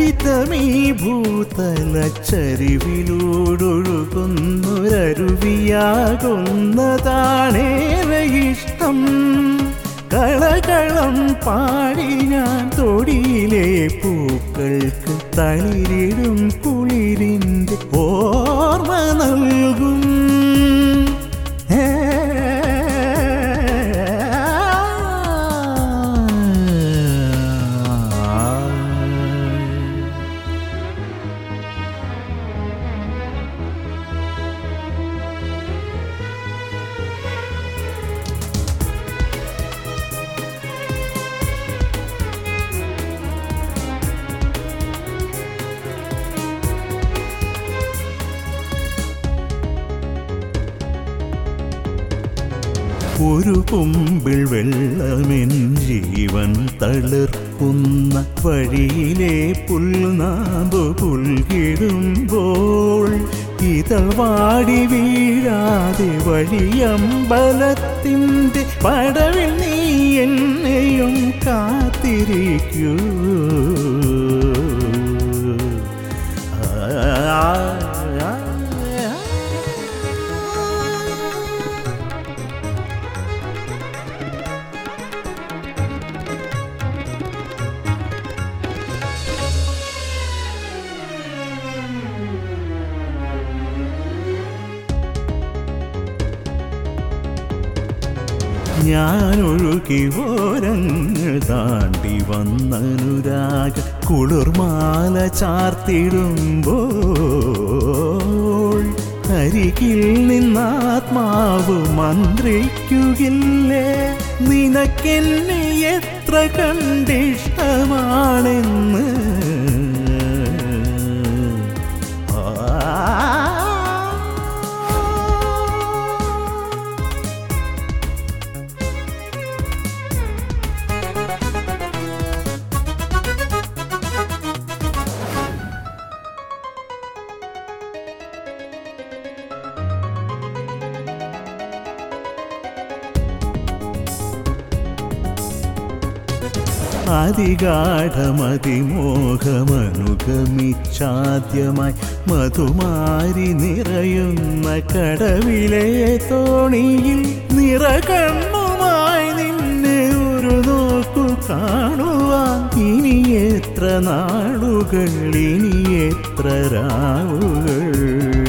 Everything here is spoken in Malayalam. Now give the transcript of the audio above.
ലളിതമീ ഭൂതലച്ചരിവിലൂടൊഴുകുന്നൊരരുവിയാകുന്നതാണേറെ ഇഷ്ടം കളകളം പാടി ഞാൻ തൊടിയിലെ പൂക്കൾക്ക് തളിരിടും കുളിരിൻ്റെ ഓർമ്മ നൽകും ഏ ഒരു കുമ്പിൾ വെള്ളമെൻ ജീവൻ തളിർക്കുന്ന വഴിയിലെ പുൽനാമ്പ് പുൽകിടുമ്പോൾ ഇതൾ വാടി വീഴാതെ വഴിയമ്പലത്തിൻ്റെ പടവിൽ നീ എന്നെയും കാത്തിരിക്കൂ ആ, ആ, ആ. ഞാനൊഴുകി ഓരങ്ങൾ താണ്ടി വന്നനുരാഗ കുളിർമാല ചാർത്തിടുമ്പോൾ അരികിൽ നിന്നാത്മാവ് മന്ത്രിക്കുകില്ലേ നിനക്കെന്നെ എത്ര കണ്ടിഷ്ടമാണെന്ന് ആ അതിഗാഠമതിമോഹമനുഗമിച്ചാദ്യമായി മധുമാരി നിറയുന്ന കടവിലെ തോണിയിൽ നിറകണ്ണുമായി നിന്നെ ഒരു നോക്കു കാണുവാൻ ഇനി എത്ര നാളുകൾ ഇനി എത്ര രാവുകൾ